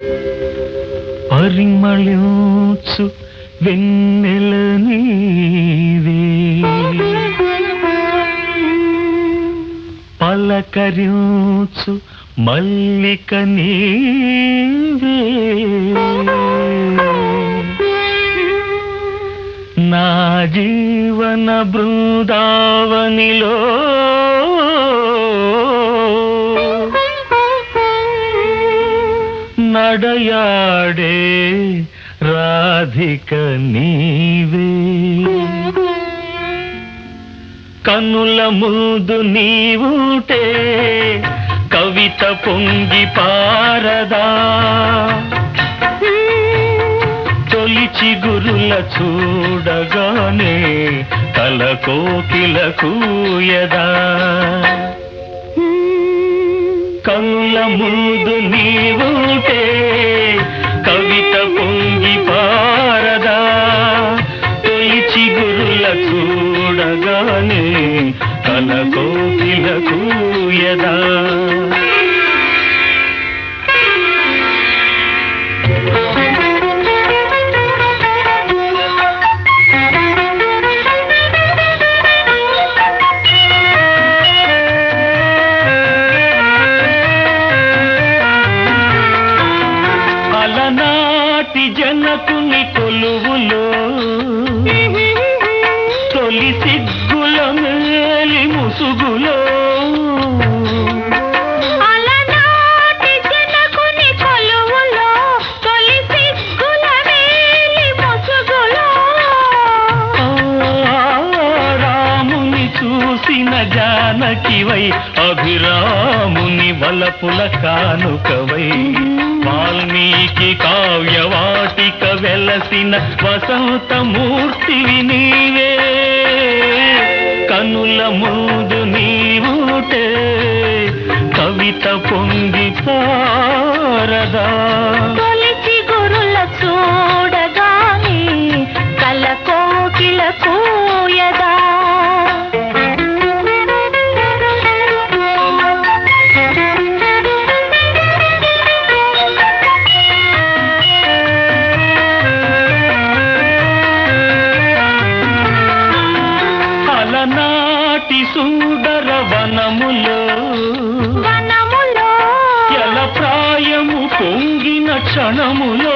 పరిమళించు వెన్నెల నీవే పలకరించు మల్లిక నీవే నా జీవన బృందావనిలో నడయాడే రాధిక నీవే కనుల ముందు నీవుటే కవిత పొంగి పారదా తొలిచి గురుల చూడగానే కల కోకిల కూయదా కనుల ముందు నీవుటే కవిత పొంగి పారదా తొలిచి గురుల చూడగానే కల కోకిల కూయదా అలనాటి జనకుని కొలువులో తొలి సిగ్గుల మేలి ముసుగులో అలనాటి జనకుని కొలువులో తొలి సిగ్గుల వేలి ముసుగులో ఆ రాముని చూసిన జానకివై అభిరాముని వలపుల కానుకవై వాల్మీకి కావ్యవాటిక వెలసిన వసంతమూర్తివి నీవే కనుల ముందు నీవుటే కవిత పొంగి పారదా తొలిచి గురుల చూడగాని కల కోకిల కూయదా అలనాటి సుందర వనములో వనములో ఎల ప్రాయము పొంగిన క్షణములో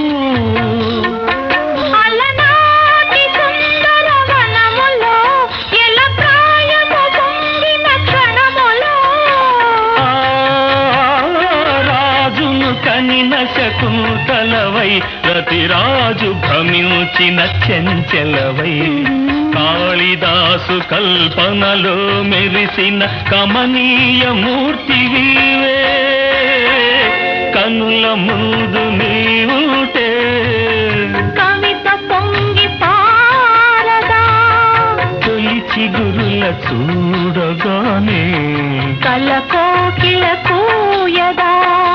అలనాటి సుందర వనములో ఎల ప్రాయము పొంగిన క్షణములో ఆ రాజును కనిన శకుంతలవై రతిరాజు భ్రమించిన చెంచెలవై కాళిదాసు కల్పనలో మెరిసిన కమనీయ మూర్తివీవే కనుల ముందు నీవుటే కవిత పొంగి పారదా తొలిచి గురుల చూడగానే కల కోకిల కూయదా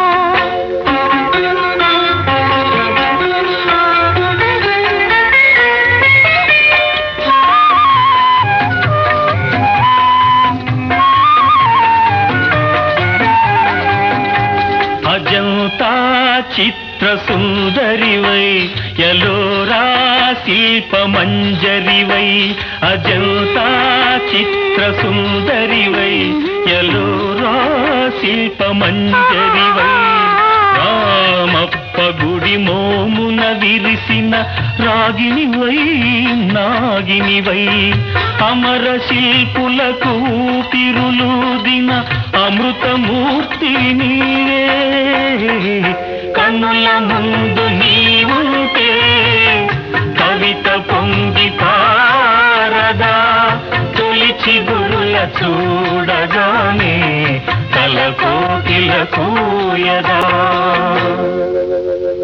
అజంతా చిత్ర సుందరివై ఎలోరా శిల్ప మంజరివై అజంతా చిత్ర సుందరివై ఎలోరా శిల్ప మంజరివై రామప్ప గుడి మోమున విరిసిన రాగినివై నాగినివై అమర శిల్పులకు ఊపిరులూదిన అమృతమూర్తి నీవే కన్నుల ముందు నీవుంటే కవిత పొంగి పారదా తొలిచి గురుల చూడగానే తల కోకిల కూయదా